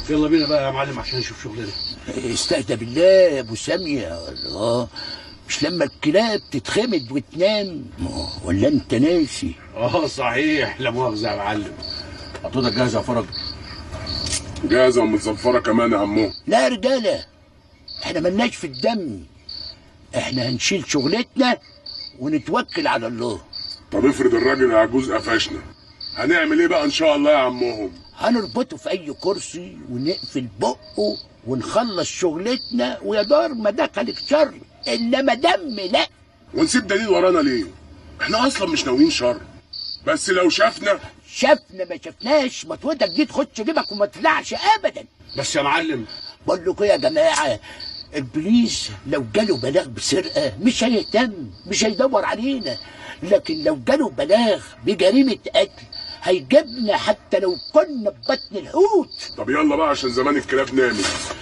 يلا بينا بقى يا معلم عشان نشوف شغلنا استهدى بالله يا ابو سامية الله مش لما الكلاب تتخمد وتنام ولا انت ناسي اه صحيح لا مؤاخذه يا معلم خطوتك جاهزه يا فرج جاهزة ومتزفرة كمان يا عمو لا يا رجالة احنا ملناش في الدم احنا هنشيل شغلتنا ونتوكل على الله طب افرض الراجل العجوز قفشنا هنعمل ايه بقى ان شاء الله يا عمهم هنربطه في اي كرسي ونقفل بقه ونخلص شغلتنا ويا دار ما دخلك شر انما دم لا ونسيب دليل ورانا ليه احنا اصلا مش ناويين شر بس لو شافنا شافنا ما شفناش مطوتك دي تخش جيبك وما تطلعش ابدا بس يا معلم بقول لكم يا جماعه البوليس لو جاله بلاغ بسرقه مش هيهتم مش هيدور علينا لكن لو جاله بلاغ بجريمه قتل هيجيبنا حتى لو كنا في بطن الحوت طب يلا بقى عشان زمان الكلاب نامت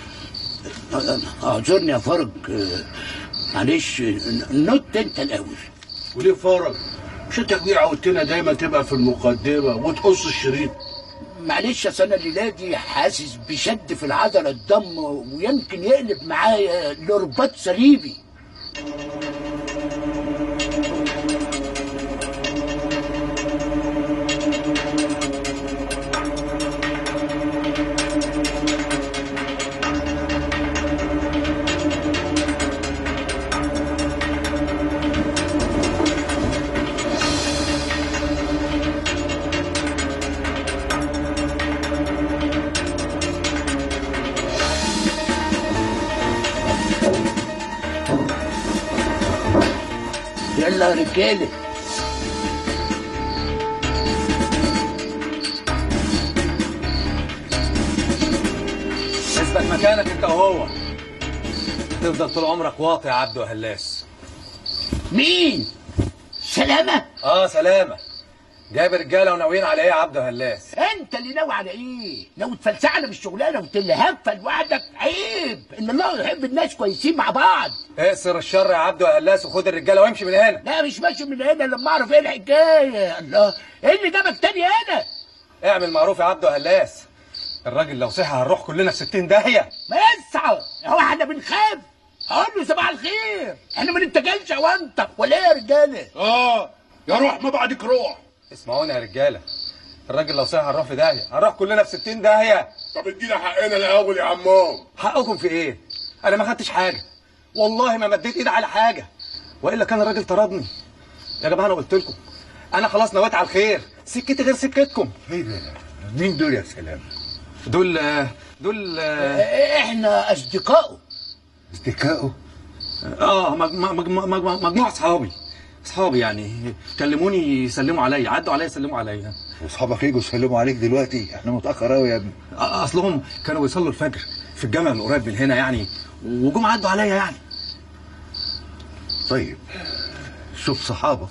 اعذرني يا فرج آه، معلش نط انت الاول وليه فرج مش انت كبير عودتنا دايما تبقى في المقدمه وتقص الشريط معلش اصل انا الليله دي حاسس بشد في العضله الدم ويمكن يقلب معايا لرباط صليبي يلا يا رجاله اثبت مكانك انت وهو تفضل طول عمرك واطي يا عبده يا هلاس مين سلامه اه سلامة جايب رجاله وناويين على ايه يا عبده يا هلاس انت اللي ناوي على ايه لو تفلسعنا بالشغلانه وتلهفها لوحدك عيب ان الله يحب الناس كويسين مع بعض اقصر الشر يا عبده يا هلاس وخد الرجاله وامشي من هنا لا مش ماشي من هنا لما اعرف ايه الحكايه الله ايه اللي جابك تاني هنا اعمل معروف يا عبده يا هلاس الراجل لو صحي هنروح كلنا في 60 داهيه ما يسعى هو احنا بنخاف اقول له صباح الخير احنا ما نتجلش اوانطك ولا ايه يا رجاله اه يا روح ما بعدك روح اسمعوني يا رجاله الراجل لو صحي هنروح في داهيه هنروح كلنا في 60 داهيه طب ادينا حقنا الاول يا عمهم حقكم في ايه انا ما خدتش حاجه والله ما مديت ايدي على حاجه والا كان الراجل طردني يا جماعه انا قلت لكم انا خلاص نويت على الخير سكتي غير سكتكم ايه ده مين دول يا سلام دول آه، دول اه احنا اصدقائه اصدقائه آه، مج- مج- مج- مج- مجموعه اصحابي اصحابي يعني كلموني يسلموا عليا عدوا عليا يسلموا عليا واصحابك يجوا يسلموا عليك دلوقتي احنا متاخر قوي يا ابني آه، اصلهم كانوا بيصلوا الفجر في الجامع اللي قريب من هنا يعني وجم عدوا عليا يعني طيب شوف صحابك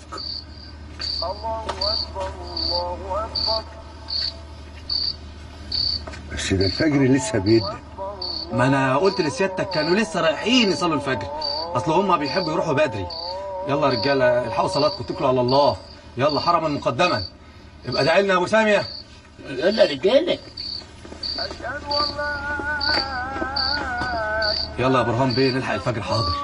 بس ده الفجر لسه بيدن ما انا قلت لسيادتك كانوا لسه رايحين يصلوا الفجر اصل هم بيحبوا يروحوا بدري يلا يا رجاله الحقوا صلاتكم اتكلوا على الله يلا حرما مقدما يبقى ادعي لنا يا ابو ساميه يلا يا رجاله يلا يا برهان بيه نلحق الفجر حاضر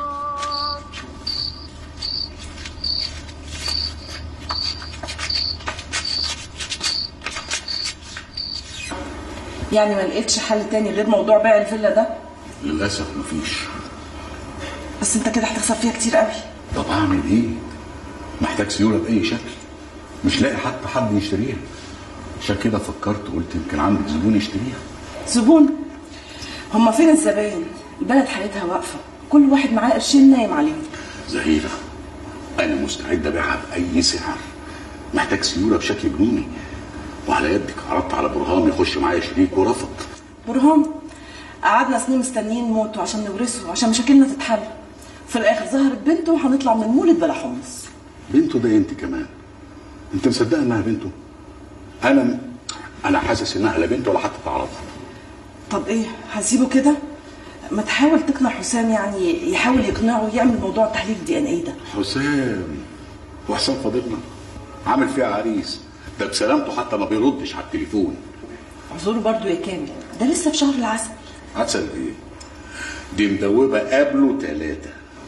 يعني ما لقيتش حل تاني غير موضوع بيع الفيلا ده للاسف مفيش بس انت كده هتخسر فيها كتير قوي طب اعمل ايه محتاج سيوله باي شكل مش لاقي حتى حد يشتريها عشان كده فكرت قلت يمكن عندك زبون يشتريها زبون هما فين الزباين البلد حالتها واقفه كل واحد معاه قرشين نايم عليهم زهيرة أنا مستعد أبيعها بأي سعر محتاج سيولة بشكل جنوني وعلى يدك عرضت على برهان يخش معايا شريك ورفض برهان قعدنا سنين مستنيين موته عشان نورثه عشان مشاكلنا تتحل في الاخر ظهرت بنته وهنطلع من المولد بلا حمص بنته ده أنت كمان أنت مصدقة إنها بنته أنا أنا حاسس إنها لا بنته ولا حتى تعرفها طب ايه هسيبه كده ما تحاول تقنع حسام يعني يحاول يقنعه يعمل موضوع تحليل دي ان ايه ده حسام وحسام فاضلنا عامل فيها عريس ده بسلامته حتى ما بيردش على التليفون اعذره برضو يا كامل ده لسه في شهر العسل عسل ايه دي مدوبه قبله ثلاثه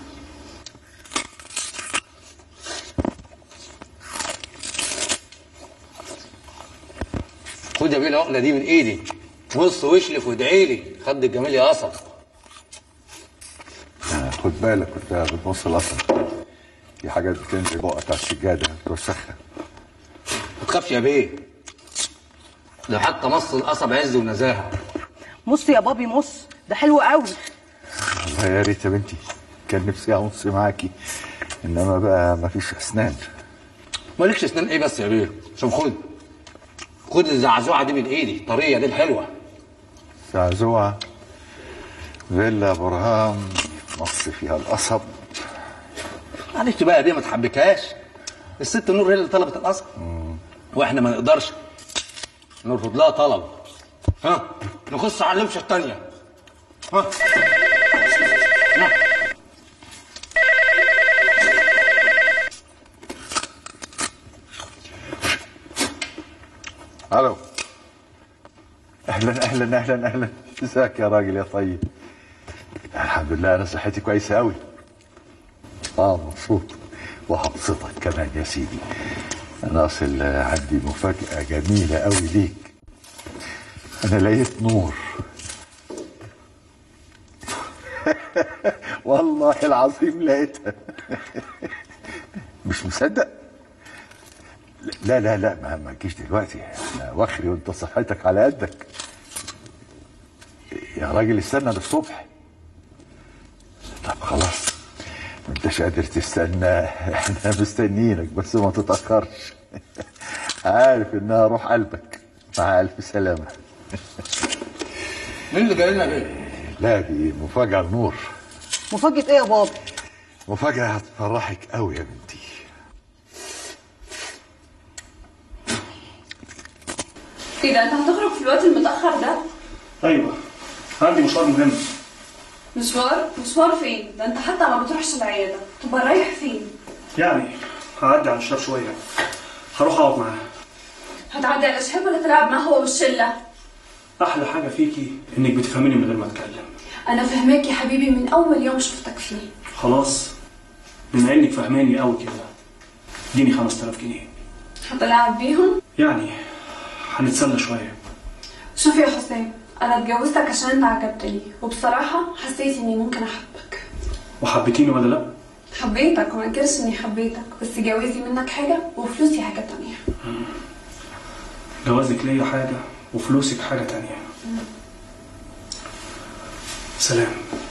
خد يا بيه العقله دي من ايدي بص واشلف وادعي لي خد الجميل يا قصب خد بالك كنت بتبص القصب في حاجات بتنزل بقى على السجاده توسخها ما تخافش يا بيه ده حتى مص القصب عز ونزاهه مص يا بابي مص ده حلو قوي والله يا ريت يا بنتي كان نفسي اونس معاكي انما بقى مفيش اسنان مالكش اسنان ايه بس يا بيه شوف خد خد الزعزوعه دي من ايدي طريه دي الحلوه زعزوعه فيلا برهام مص فيها القصب معلش بقى يا بيه ما تحبكهاش الست نور هي اللي طلبت القصب واحنا ما نقدرش نرفض لها طلب ها نخص على اللمشه الثانيه ها نعم. الو اهلا اهلا اهلا اهلا ازيك يا راجل يا طيب الحمد لله انا صحتي كويسه قوي اه مبسوط وهبسطك كمان يا سيدي انا اصل عندي مفاجاه جميله قوي ليك انا لقيت نور والله العظيم لقيتها مش مصدق لا لا لا ما ما تجيش دلوقتي انا وخري وانت صحتك على قدك يا راجل استنى للصبح طب خلاص ما انتش قادر تستنى احنا مستنيينك بس ما تتاخرش عارف انها روح قلبك مع الف سلامه مين اللي جاي لنا يا بيه لا دي مفاجاه نور مفاجأة ايه يا بابا مفاجاه هتفرحك قوي يا بنتي ايه ده انت هتخرج في الوقت المتأخر ده؟ ايوه عندي مشوار مهم مشوار؟ مشوار فين؟ ده انت حتى ما بتروحش العيادة تبقى رايح فين؟ يعني هعدي على الشباب شويه هروح اقعد معاه هتعدي على شهاب ولا تلعب معاه هو والشلة؟ احلى حاجه فيكي انك بتفهميني من غير ما اتكلم انا فهماك يا حبيبي من اول يوم شفتك فيه خلاص بما انك فهماني قوي كده اديني 5000 جنيه هتلعب بيهم؟ يعني هنتسلى شويه شوف يا حسام انا اتجوزتك عشان انت عجبتني وبصراحة حسيت اني ممكن احبك وحبيتيني ولا لا حبيتك وما انكرش اني حبيتك بس جوازي منك حاجة وفلوسي حاجة تانية جوازك ليا حاجه وفلوسك حاجه تانية سلام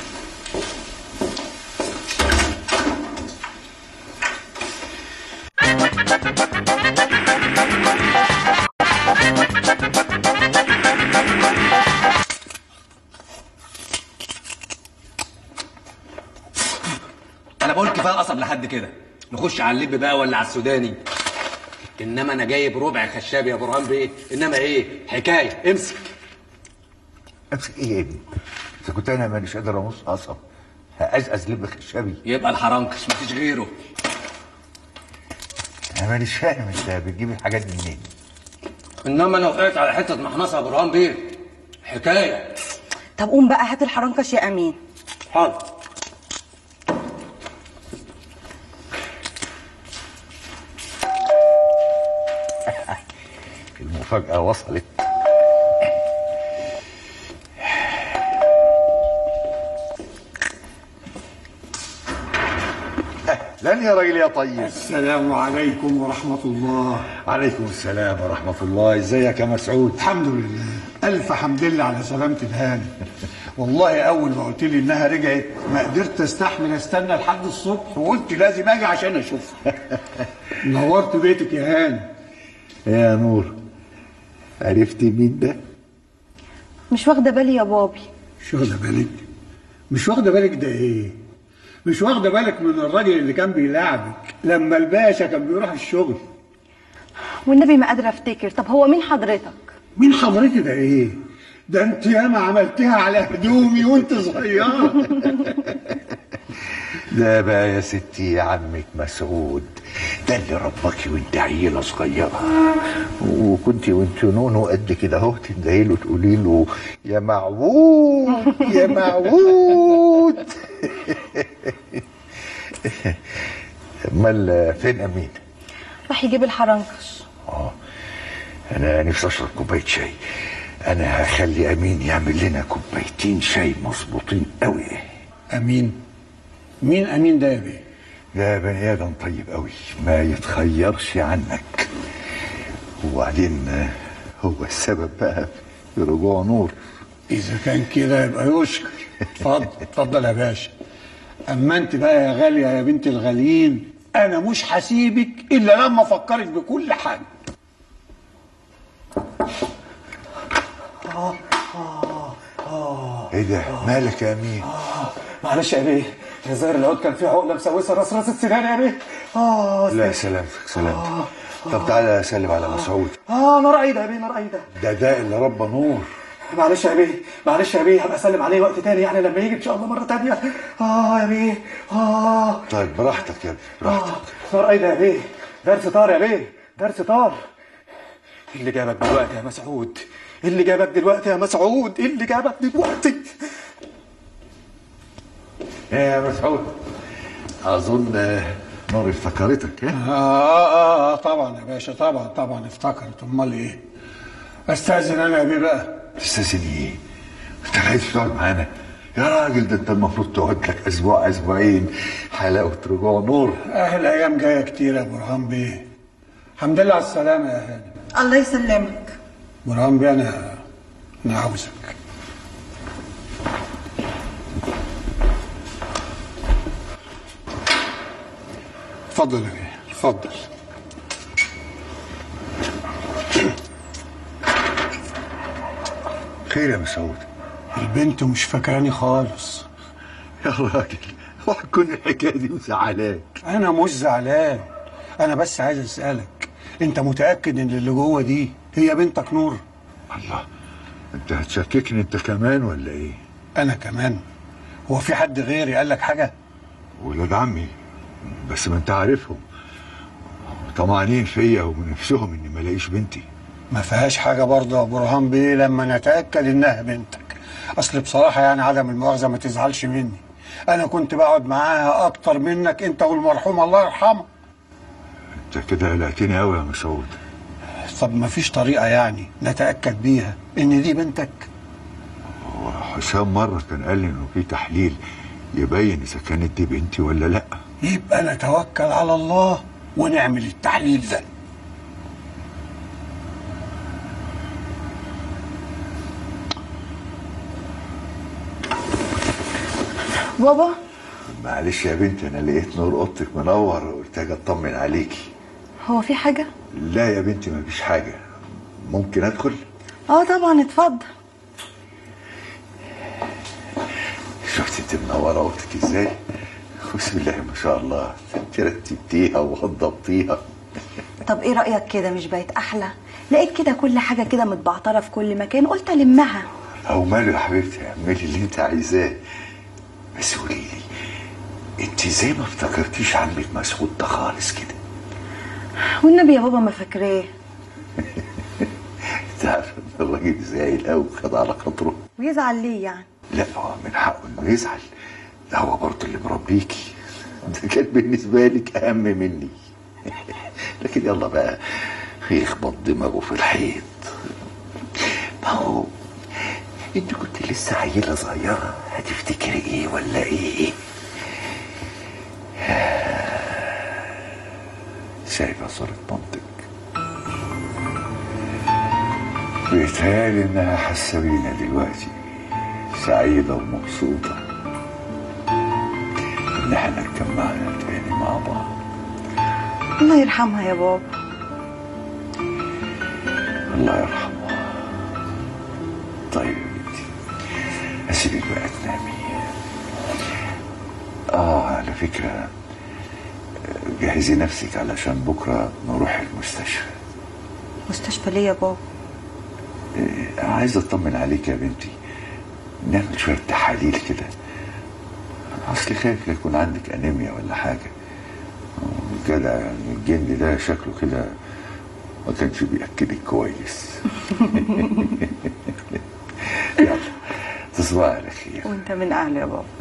انا بقول كفايه قصب لحد كده نخش على اللب بقى ولا على السوداني انما انا جايب ربع خشاب يا برهان بيه انما ايه حكايه امسك امسك ايه يا ابني اذا كنت انا مانيش قادر انص قصب هأزأز لب خشبي يبقى الحرنكش مفيش غيره انا مانيش فاهم انت بتجيب الحاجات دي منين انما انا وقعت على حته محنصه يا برهان بيه حكايه طب قوم بقى هات الحرنكش يا امين حاضر المفاجأة وصلت اهلا يا راجل يا طيب السلام عليكم ورحمة الله عليكم السلام ورحمة الله ازيك يا مسعود الحمد لله ألف حمد لله على سلامة الهاني والله أول ما قلت لي إنها رجعت ما قدرت أستحمل أستنى لحد الصبح وقلت لازم أجي عشان أشوفها نورت بيتك يا هاني يا نور عرفتي مين ده مش واخدة بالي يا بابي مش واخدة بالك مش واخدة بالك ده إيه مش واخدة بالك من الراجل اللي كان بيلاعبك لما الباشا كان بيروح الشغل والنبي ما قادرة افتكر طب هو مين حضرتك مين حضرتك ده ايه ده انت ياما عملتها على هدومي وانت صغيره ده بقى يا ستي يا عمك مسعود ده اللي رباكي وانت عيله صغيره وكنت وانت نونو قد كده اهو تندهي له تقولي له يا معبود يا معبود امال فين امين؟ راح يجيب الحرنكش اه انا نفسي اشرب كوبايه شاي انا هخلي امين يعمل لنا كوبايتين شاي مظبوطين قوي امين مين امين ده يا بيه ده بني ادم طيب قوي ما يتخيرش عنك وبعدين آه، هو السبب بقى في رجوع نور اذا كان كده يبقى يشكر اتفضل اتفضل يا باشا اما انت بقى يا غاليه يا بنت الغاليين انا مش هسيبك الا لما افكرك بكل حاجه اه اه اه ايه ده مالك يا امين معلش يا بيه الظاهر العود كان فيه عقله مسوسه راس راس السنان يا بيه اه لا سلامتك سلامتك طب تعالى سلم على مسعود اه نار عيده يا بيه نار عيده ده ده اللي ربى نور معلش يا بيه معلش يا بيه هبقى اسلم عليه وقت تاني يعني لما يجي ان شاء الله مره تانيه اه يا بيه اه طيب براحتك يا ابني براحتك آه، نار عيده يا بيه درس طار يا بيه درس طار إيه اللي جابك دلوقتي يا مسعود إيه اللي جابك دلوقتي يا مسعود إيه اللي جابك دلوقتي ايه يا مسعود اظن آه، نور افتكرتك آه, ها آه, اه طبعا يا باشا طبعا طبعا افتكرت امال ايه استاذن انا يا بيه بقى تستاذن ايه انت عايز تقعد معانا يا راجل ده انت المفروض تقعد لك اسبوع اسبوعين حلاوه رجوع نور اه الايام جايه كتير يا برهان بيه الحمد لله على السلامه يا هاني الله يسلمك برهان بيه انا انا عاوزك اتفضل يا بيه اتفضل خير يا مسعود البنت مش فاكراني خالص يا راجل وهتكون الحكايه دي مزعلاك انا مش زعلان انا بس عايز اسالك انت متاكد ان اللي جوه دي هي بنتك نور الله انت هتشككني انت كمان ولا ايه انا كمان هو في حد غيري قال لك حاجه ولاد عمي بس ما انت عارفهم طمعانين فيا وبنفسهم اني ما الاقيش بنتي ما فيهاش حاجه برضه يا برهان بيه لما نتاكد انها بنتك اصل بصراحه يعني عدم المؤاخذه ما تزعلش مني انا كنت بقعد معاها اكتر منك انت والمرحوم الله يرحمه انت كده قلقتني قوي يا مسعود طب ما فيش طريقه يعني نتاكد بيها ان دي بنتك حسام مره كان قال لي انه في تحليل يبين اذا كانت دي بنتي ولا لا يبقى نتوكل على الله ونعمل التحليل ده بابا معلش يا بنتي انا لقيت نور اوضتك منور وقلت اجي اطمن عليكي هو في حاجه لا يا بنتي ما فيش حاجه ممكن ادخل اه طبعا اتفضل شفت انت منوره اوضتك ازاي بسم الله ما شاء الله انت رتبتيها ووضبتيها طب ايه رايك كده مش بقت احلى لقيت كده كل حاجه كده متبعتره في كل مكان قلت المها او ماله يا حبيبتي اعملي اللي انت عايزاه بس قولي لي انت ازاي ما افتكرتيش عمك مسعود ده خالص كده والنبي يا بابا ما فاكراه انت عارف ان الراجل زعل قوي خد على خاطره ويزعل ليه يعني لا هو من حقه انه يزعل ده هو برضه اللي مربيكي ده كان بالنسبه لك اهم مني لكن يلا بقى يخبط دماغه في الحيط ما هو انت كنت لسه عيله صغيره هتفتكري ايه ولا ايه شايفه صوره مامتك بيتهيألي انها حاسه بينا دلوقتي سعيده ومبسوطه ان احنا اتجمعنا تاني مع بعض الله يرحمها يا بابا الله يرحمه طيب يا بنتي اسيبك بقى تنامي اه على فكره جهزي نفسك علشان بكره نروح المستشفى مستشفى ليه يا بابا آه، عايز اطمن عليك يا بنتي نعمل شويه تحاليل كده اصل انت خايف يكون عندك انيميا ولا حاجه الجدع يعني الجندي ده شكله كده ما كانش بياكلك كويس يلا تصبحي على خير وانت من اهل يا بابا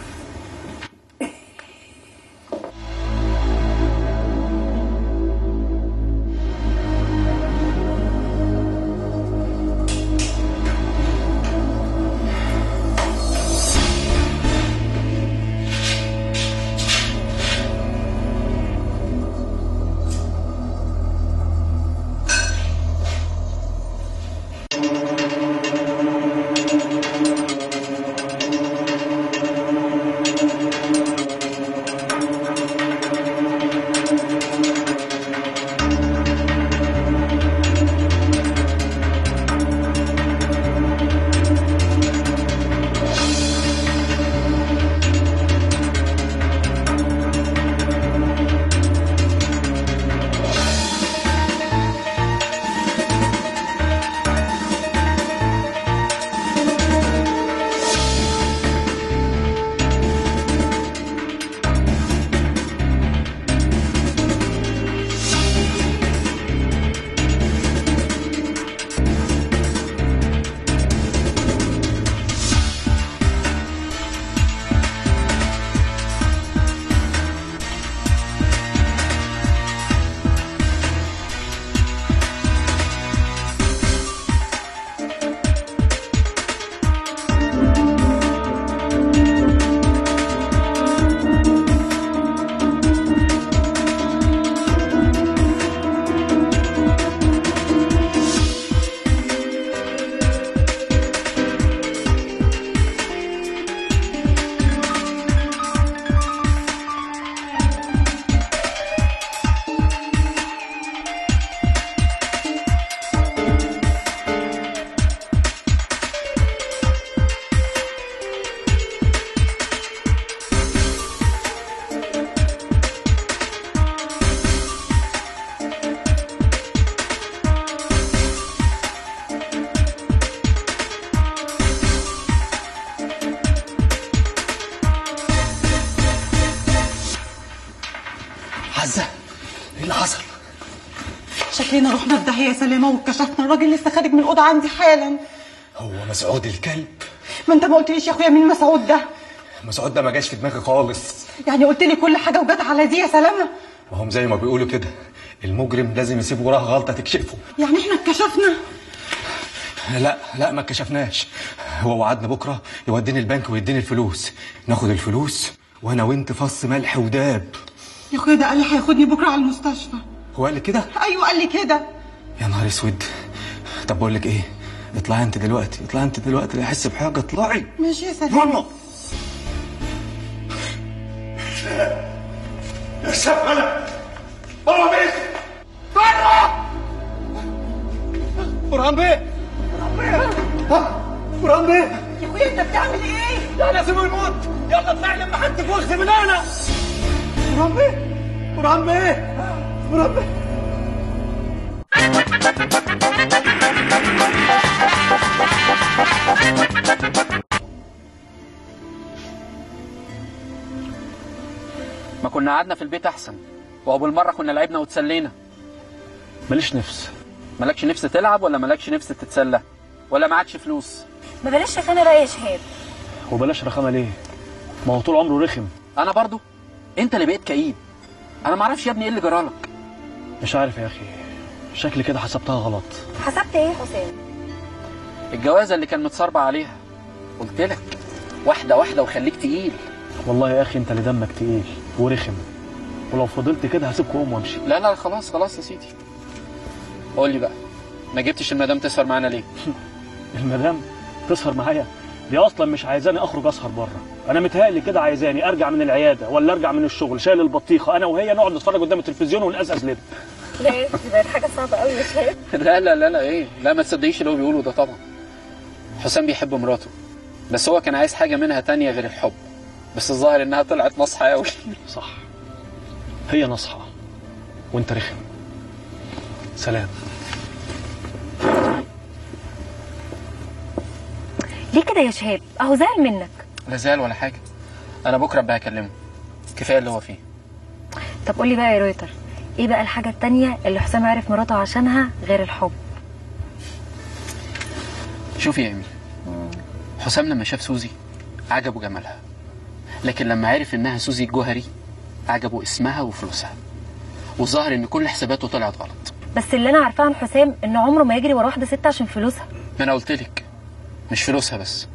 عزه ايه اللي حصل؟ شكلنا رحنا في داهيه يا سلامه واتكشفنا الراجل لسه خارج من الاوضه عندي حالا هو مسعود الكلب ما انت ما قلتليش يا اخويا مين مسعود ده مسعود ده ما جاش في دماغي خالص يعني قلت لي كل حاجه وجت على دي يا سلامه ما هم زي ما بيقولوا كده المجرم لازم يسيب وراه غلطه تكشفه يعني احنا اتكشفنا لا لا ما كشفناش هو وعدنا بكره يوديني البنك ويديني الفلوس ناخد الفلوس وانا وانت فص ملح وداب يا اخويا ده قال لي هياخدني بكره على المستشفى هو قال لي كده ايوه قال لي كده يا نهار اسود طب بقول لك ايه اطلعي انت دلوقتي اطلعي انت دلوقتي لا احس بحاجه اطلعي ماشي يا سلامه يا سفلة بره بيت بره برهان بيه برهان بيه يا اخويا انت بتعمل ايه لا لازم يموت يلا اطلع لما حد واخذ من هنا برهان بيه برهان بيه برهان بيه ما كنا قعدنا في البيت احسن وهو بالمره كنا لعبنا وتسلينا ماليش نفس مالكش نفس تلعب ولا مالكش نفس تتسلى ولا معكش فلوس ما بلاش رخامه بقى يا شهاب وبلاش رخامه ليه ما هو طول عمره رخم انا برضو انت اللي بقيت كئيب انا ما اعرفش يا ابني ايه اللي جرالك مش عارف يا اخي شكلي كده حسبتها غلط حسبت ايه يا حسام الجوازه اللي كان متصربع عليها قلت لك واحده واحده وخليك تقيل والله يا اخي انت اللي دمك تقيل ورخم ولو فضلت كده هسيبكم اقوم وامشي لا لا خلاص خلاص يا سيدي قول لي بقى ما جبتش المدام تسهر معانا ليه المدام تسهر معايا دي اصلا مش عايزاني اخرج اسهر بره انا متهيألي كده عايزاني ارجع من العياده ولا ارجع من الشغل شايل البطيخه انا وهي نقعد نتفرج قدام التلفزيون ونقزقز لب لا دي بقت حاجه صعبه قوي يا شهاب لا لا لا لا ايه لا ما تصدقيش اللي هو بيقوله ده طبعا حسام بيحب مراته بس هو كان عايز حاجه منها تانية غير الحب بس الظاهر انها طلعت نصحى قوي صح هي نصحى وانت رخم سلام ليه كده يا شهاب اهو زعل منك لا زعل ولا حاجه انا بكره ابقى هكلمه كفايه اللي هو فيه طب قولي بقى يا رويتر ايه بقى الحاجة التانية اللي حسام عرف مراته عشانها غير الحب شوفي يا ايمي حسام لما شاف سوزي عجبه جمالها لكن لما عرف انها سوزي الجوهري عجبه اسمها وفلوسها وظهر ان كل حساباته طلعت غلط بس اللي انا عارفاه عن حسام انه عمره ما يجري ورا واحدة ست عشان فلوسها ما انا قلت لك مش فلوسها بس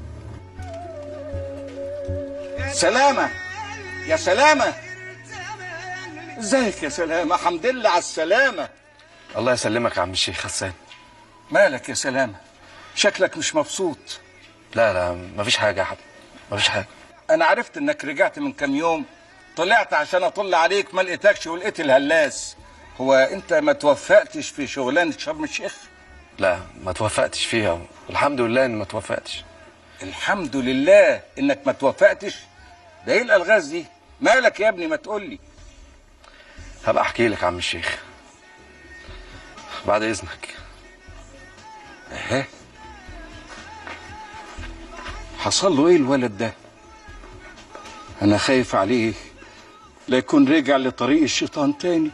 سلامة يا سلامة ازيك يا سلامة حمد لله على السلامة الله يسلمك يا عم الشيخ حسان مالك يا سلامة شكلك مش مبسوط لا لا مفيش حاجة يا حبيبي مفيش حاجة انا عرفت انك رجعت من كام يوم طلعت عشان اطل عليك ما لقيتكش ولقيت الهلاس هو انت ما توفقتش في شغلانة شرم الشيخ لا ما توفقتش فيها الحمد لله اني ما توفقتش الحمد لله انك ما توفقتش ده ايه الالغاز دي مالك يا ابني ما تقول لي هبقى احكي لك يا عم الشيخ بعد اذنك اهي حصل له ايه الولد ده انا خايف عليه لا يكون رجع لطريق الشيطان تاني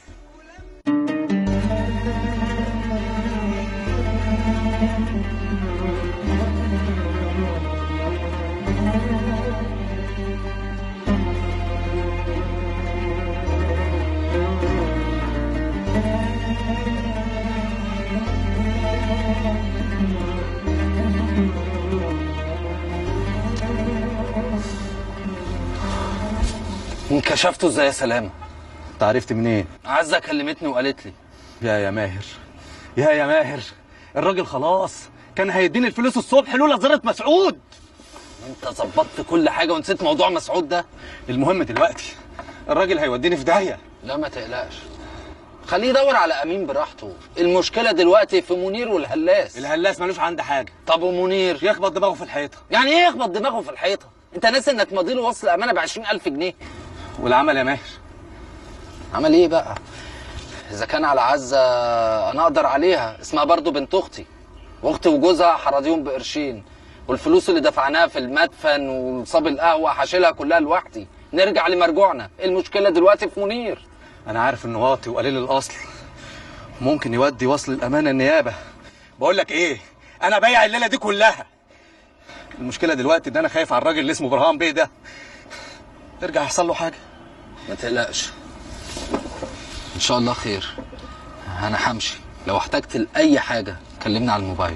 انكشفته ازاي يا سلامة انت عرفت منين عزة كلمتني وقالت لي يا يا ماهر يا يا ماهر الراجل خلاص كان هيديني الفلوس الصبح لولا زرة مسعود انت ظبطت كل حاجه ونسيت موضوع مسعود ده المهم دلوقتي الراجل هيوديني في داهية لا ما تقلقش خليه يدور على امين براحته المشكله دلوقتي في منير والهلاس الهلاس ملوش عندي حاجة طب ومنير يخبط دماغه في الحيطة يعني ايه يخبط دماغه في الحيطه انت ناسي انك ماضي له وصل امانه ب 20000 جنيه والعمل يا ماهر عمل ايه بقى اذا كان على عزه انا اقدر عليها اسمها برضو بنت اختي واختي وجوزها حراضيهم بقرشين والفلوس اللي دفعناها في المدفن وصاب القهوه هشيلها كلها لوحدي نرجع لمرجوعنا المشكله دلوقتي في منير انا عارف انه واطي وقليل الاصل ممكن يودي وصل الامانه النيابه بقول لك ايه انا بايع الليله دي كلها المشكله دلوقتي ان انا خايف على الراجل اللي اسمه برهان بيه ده يرجع يحصل له حاجه ما تقلقش ان شاء الله خير انا همشي لو احتجت لاي حاجه كلمني على الموبايل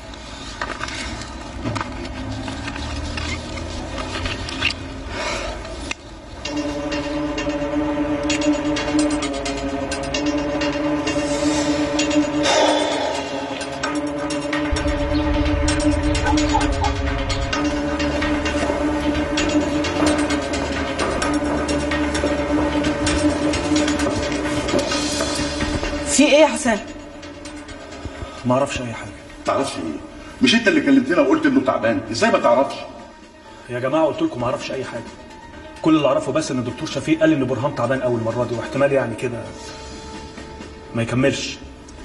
في ايه يا حسام ما اعرفش اي حاجه تعرفش ايه مش انت اللي كلمتنا وقلت انه تعبان ازاي ما تعرفش يا جماعه قلت لكم ما اعرفش اي حاجه كل اللي اعرفه بس ان الدكتور شفيق قال ان برهان تعبان اول مره دي واحتمال يعني كده ما يكملش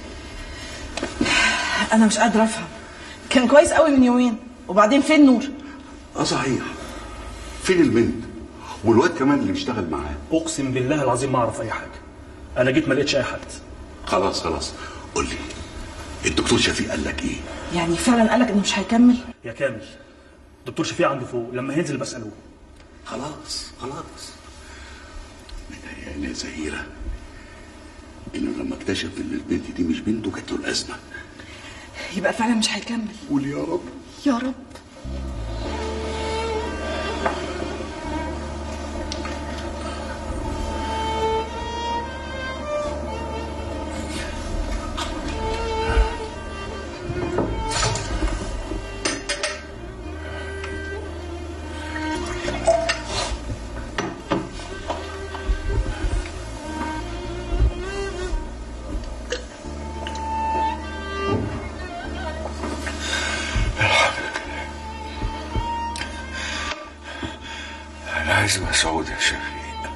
انا مش قادره افهم كان كويس قوي من يومين وبعدين فين نور اه صحيح فين البنت والواد كمان اللي بيشتغل معاه اقسم بالله العظيم ما اعرف اي حاجه انا جيت ما لقيتش اي حد خلاص خلاص قول لي الدكتور شفيق قال لك ايه يعني فعلا قالك انه مش هيكمل يا كامل الدكتور شفيق عنده فوق لما هينزل بساله خلاص خلاص متهيألي يا زهيرة إنه لما اكتشف إن البنت دي مش بنته جات له الأزمة يبقى فعلا مش هيكمل قول يا رب يا رب أنا عايز مسعود يا شفيق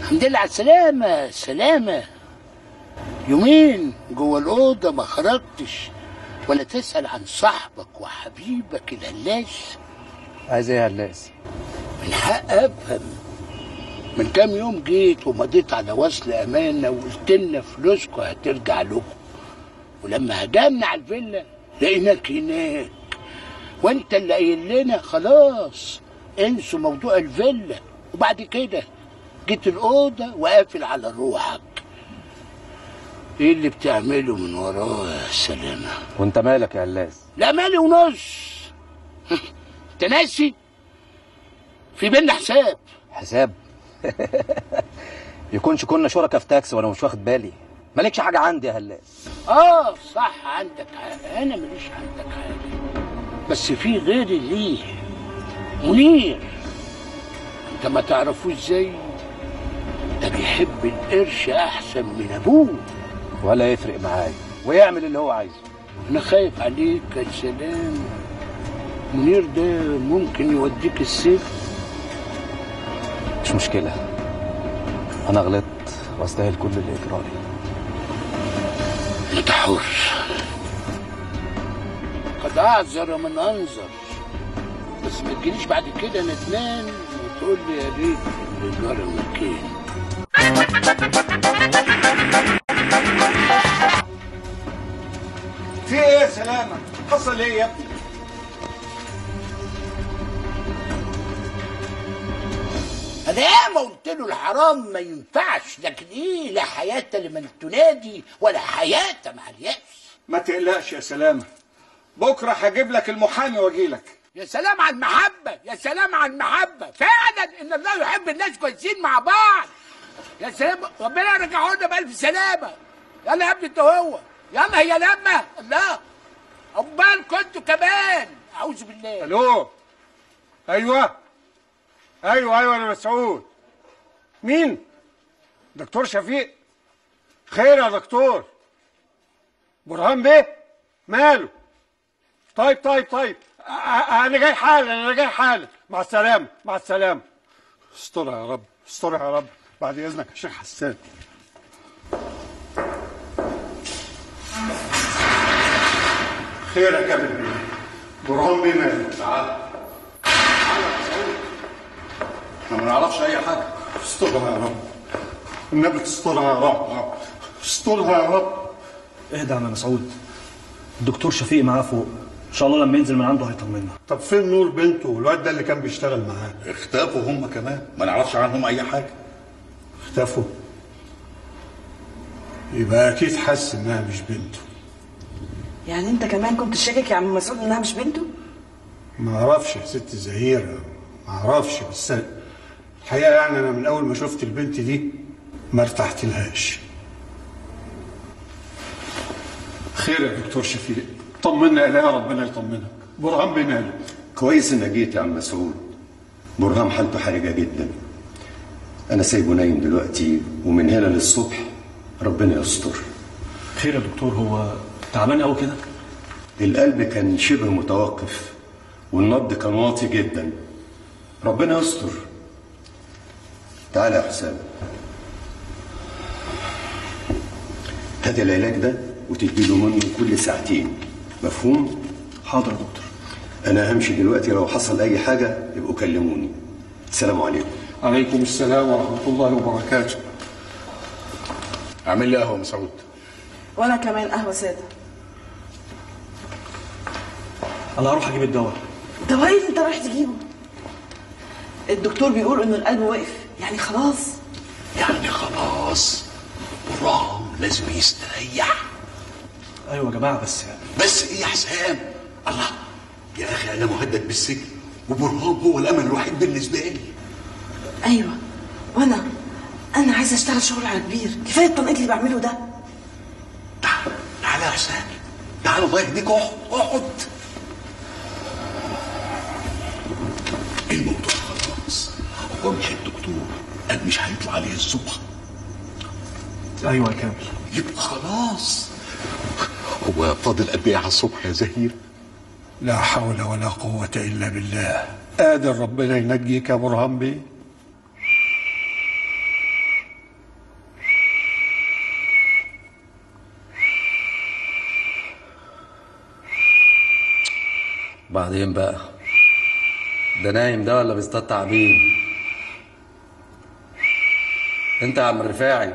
الحمد لله على السلامة سلامة يومين جوه الأوضة ما خرجتش ولا تسأل عن صاحبك وحبيبك الهلاس عايز ايه يا هلاس من حق أفهم من كام يوم جيت ومضيت على وصل أمانة وقلت لنا فلوسكم هترجع لكم ولما هجمنا على الفيلا لقيناك هناك وانت اللي قايل لنا خلاص انسوا موضوع الفيلا وبعد كده جيت الأوضة وقافل على روحك ايه اللي بتعمله من وراه يا سلامة وانت مالك يا هلاس لا مالي ونص انت ناسي في بينا حساب حساب يكونش كنا شركاء في تاكسي وانا مش واخد بالي مالكش حاجه عندي يا هلاس اه صح عندك حاجة انا ماليش عندك حاجة بس في غيري ليه منير انت ما تعرفوش ازاي ده بيحب القرش احسن من ابوه ولا يفرق معايا ويعمل اللي هو عايزه انا خايف عليك يا سلام منير ده ممكن يوديك السجن مش مشكله انا غلطت واستاهل كل اللي يجرالي انت حر قد اعذر من انظر بس ما تجيليش بعد كده ندمان وتقول لي يا ريت اللي جرى مكان في ايه يا سلامة؟ حصل ايه يا ابني؟ انا ياما قلت له الحرام ما ينفعش لكن ايه لا حياة لمن تنادي ولا حياة مع اليأس ما تقلقش يا سلامة بكرة هجيب لك المحامي واجي لك يا سلام على المحبة يا سلام على المحبة فعلا ان الله يحب الناس كويسين مع بعض يا سلام ربنا يرجعه لنا بألف سلامة يلا يا ابني انت هو يلا هي لما الله عقبال كنتوا كمان اعوذ بالله الو ايوه ايوه ايوه انا مسعود مين دكتور شفيق خير يا دكتور برهان بيه ماله طيب طيب طيب أ- أ- انا جاي حالا انا جاي حالا مع السلامه مع السلامه استرها يا رب استرها يا رب بعد اذنك يا شيخ حسان خير يا كابتن بيه برهان بيه ماله تعال احنا ما نعرفش اي حاجه استرها يا رب النبي تسترها يا رب استرها يا رب اهدى يا عم مسعود الدكتور شفيق معاه فوق ان شاء الله لما ينزل من عنده هيطمنا طب فين نور بنته والواد ده اللي كان بيشتغل معاه اختفوا هم كمان ما نعرفش عنهم اي حاجه اختفوا يبقى اكيد حس انها مش بنته يعني انت كمان كنت شاكك يا عم مسعود انها مش بنته ما اعرفش يا ست زهيرة ما اعرفش بس الحقيقة يعني انا من اول ما شفت البنت دي ما ارتحت لهاش خير يا دكتور شفيق طمنا اليها ربنا يطمنك برهان بماله كويس انك جيت يا عم مسعود برهام حالته حرجه جدا انا سايبه نايم دلوقتي ومن هنا للصبح ربنا يستر خير يا دكتور هو تعبان قوي كده القلب كان شبه متوقف والنبض كان واطي جدا ربنا يستر تعالى يا حسام هات العلاج ده وتديله منه كل ساعتين مفهوم؟ حاضر يا دكتور انا همشي دلوقتي لو حصل اي حاجه يبقوا كلموني السلام عليكم عليكم السلام ورحمة الله وبركاته اعمل لي قهوه مسعود وانا كمان قهوه ساده انا هروح اجيب الدواء دواء اللي انت رايح تجيبه الدكتور بيقول انه القلب واقف يعني خلاص يعني خلاص برام لازم يستريح ايوه يا جماعه بس يعني بس ايه يا حسام الله يا اخي انا مهدد بالسجن وبرهان هو الامل الوحيد بالنسبه لي ايوه وانا انا عايزه اشتغل شغل على كبير كفايه التنقيط اللي بعمله ده تعالى يا حسام تعالى الله يهديك اقعد اقعد الموضوع خلاص هو مش الدكتور قال مش هيطلع عليه الصبح ايوه يا كامل يبقى خلاص هو فاضل قد ايه على الصبح يا زهير لا حول ولا قوة إلا بالله قادر ربنا ينجيك يا برهان بيه بعدين بقى ده نايم ده ولا بيصطاد تعابين انت يا عم الرفاعي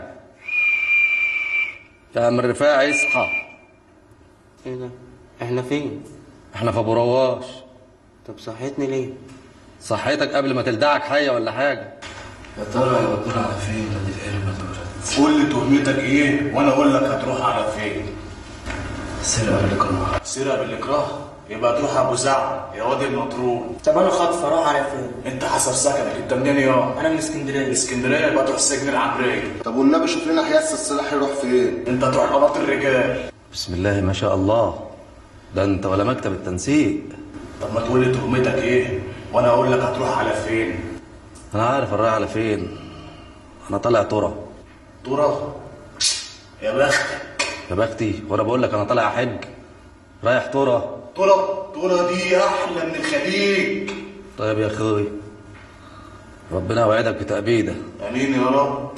يا عم الرفاعي اصحى ايه ده؟ احنا فين؟ احنا في ابو رواش طب صحيتني ليه؟ صحيتك قبل ما تلدعك حيه ولا حاجه يا ترى هيودونا على فين نادي القرمة دول؟ قول لي تهمتك ايه وانا اقول لك هتروح على فين سرقة بالإكراه سرقة بالإكراه يبقى تروح أبو زعل يا واد المطرود طب أنا خاطف أروح على فين؟ أنت حسب سكنك أنت منين يا أنا من اسكندرية اسكندرية يبقى تروح سجن العمرية طب والنبي شوف لنا حياس السلاح يروح فين أنت تروح قناة الرجال بسم الله ما شاء الله ده انت ولا مكتب التنسيق طب ما تقول لي تهمتك إيه وأنا أقول لك هتروح على فين انا عارف الرايح على فين انا طالع ترى ترى يا بختك يا بختي وانا بقول لك انا طالع حج رايح ترى ترى ترى دي أحلى من الخليج طيب يا اخوي ربنا يوعدك بتأبيده آمين يا رب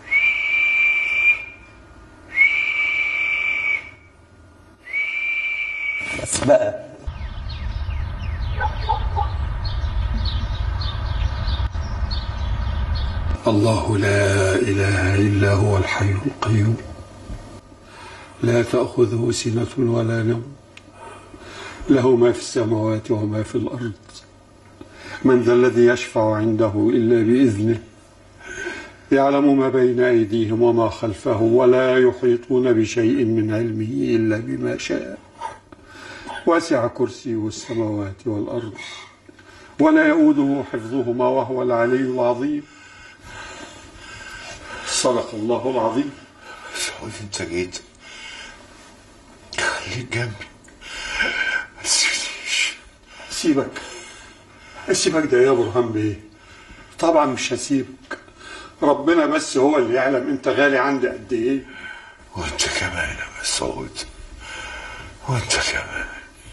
بس بقى الله لا إله إلا هو الحي القيوم لا تأخذه سنة ولا نوم له ما في السماوات وما في الأرض من ذا الذي يشفع عنده إلا بإذنه يعلم ما بين أيديهم وما خلفهم ولا يحيطون بشيء من علمه إلا بما شاء وسع كرسيه السماوات والأرض ولا يؤوده حفظهما وهو العلي العظيم صدق الله العظيم سعود انت جيت خليك جنبي ما تسيبنيش سيبك سيبك ده يا برهان بيه طبعا مش هسيبك ربنا بس هو اللي يعلم انت غالي عندي قد ايه وانت كمان يا مسعود وانت كمان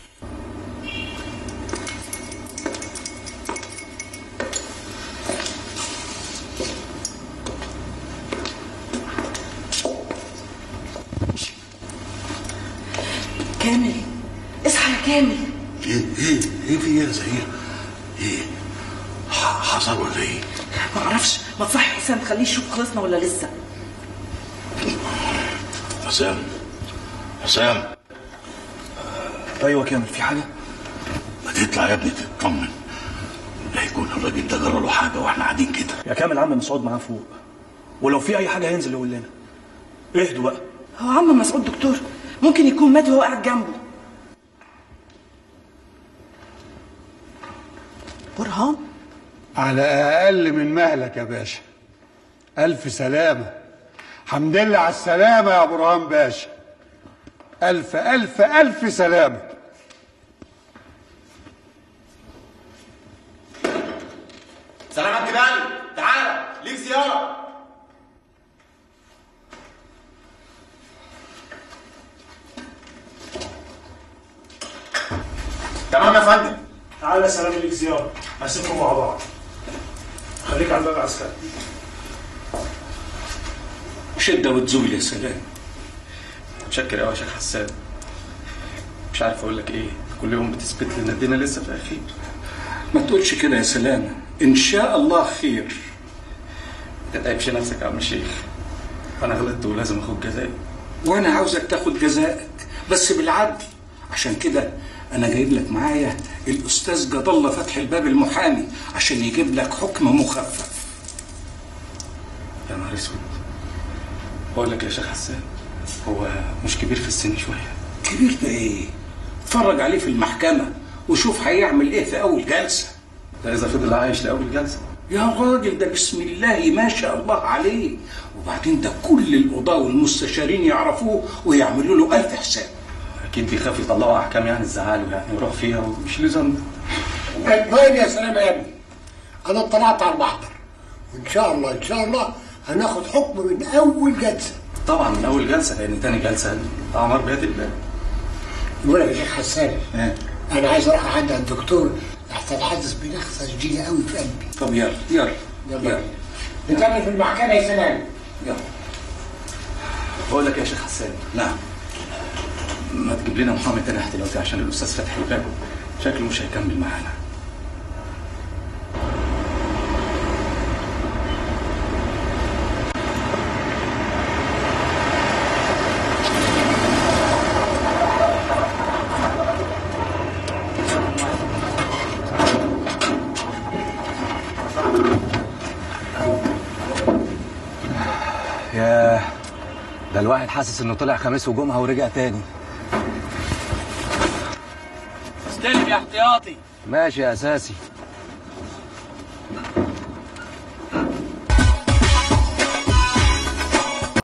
كامل اصحى يا كامل ايه ايه ايه في ايه يا زهير؟ ايه؟ ح- حصل ولا ايه؟ ما اعرفش ما تصحي حسام تخليه يشوف خلصنا ولا لسه حسام حسام ايوه كامل في حاجه ما تطلع يا ابني تطمن لا يكون الراجل ده جرى له حاجه واحنا قاعدين كده يا كامل عم مسعود معاه فوق ولو في اي حاجه هينزل يقول لنا اهدوا بقى هو عم مسعود دكتور ممكن يكون مات وهو قاعد جنبه برهان على أقل من مهلك يا باشا ألف سلامة حمد لله على السلامة يا برهان باشا ألف ألف ألف سلامة سلام عبد الغني تعالى ليك زياره تمام يا فندم تعالى سلام ليك زياره هسيبكم مع بعض خليك على الباب عسكري شدة وتزول يا سلام متشكر قوي يا شيخ حسان مش عارف اقول لك ايه كل يوم بتثبت لنا الدنيا لسه في اخير ما تقولش كده يا سلامة إن شاء الله خير ما تتعبش نفسك يا عم الشيخ انا غلطت ولازم اخد جزائي وأنا عاوزك تاخد جزائك بس بالعدل عشان كده أنا جايب لك معايا الأستاذ جد الله فتحي الباب المحامي عشان يجيب لك حكم مخفف يا نهار اسود بقول لك يا شيخ حسان هو مش كبير في السن شويه كبير ده إيه؟ اتفرج عليه في المحكمة وشوف هيعمل إيه في أول جلسة ده اذا فضل عايش لاول جلسه يا راجل ده بسم الله ما شاء الله عليه وبعدين ده كل القضاة والمستشارين يعرفوه ويعملوا له ألف حساب اكيد بيخاف يطلعوا احكام يعني تزعله يعني يروح فيها ومش له ذنب المهم يا سلامة يا ابني أنا اطلعت على المحضر وإن شاء الله إن شاء الله هناخد حكم من أول جلسة طبعا من اول جلسه لان تاني جلسه اعمار بيت الله بقول لك يا شيخ حسان أنا عايز أروح عند الدكتور لحسن حاسس بنخسة شديدة قوي في قلبي طب يلا يلا يلا نكمل في المحكمة يا سلام يلا بقول لك يا شيخ حسان نعم ما تجيب لنا محامي تاني دلوقتي عشان الاستاذ فتحي وغابه شكله مش هيكمل معانا ياه ده الواحد حاسس انه طلع خميس وجمعه ورجع تاني استلم يا احتياطي ماشي يا اساسي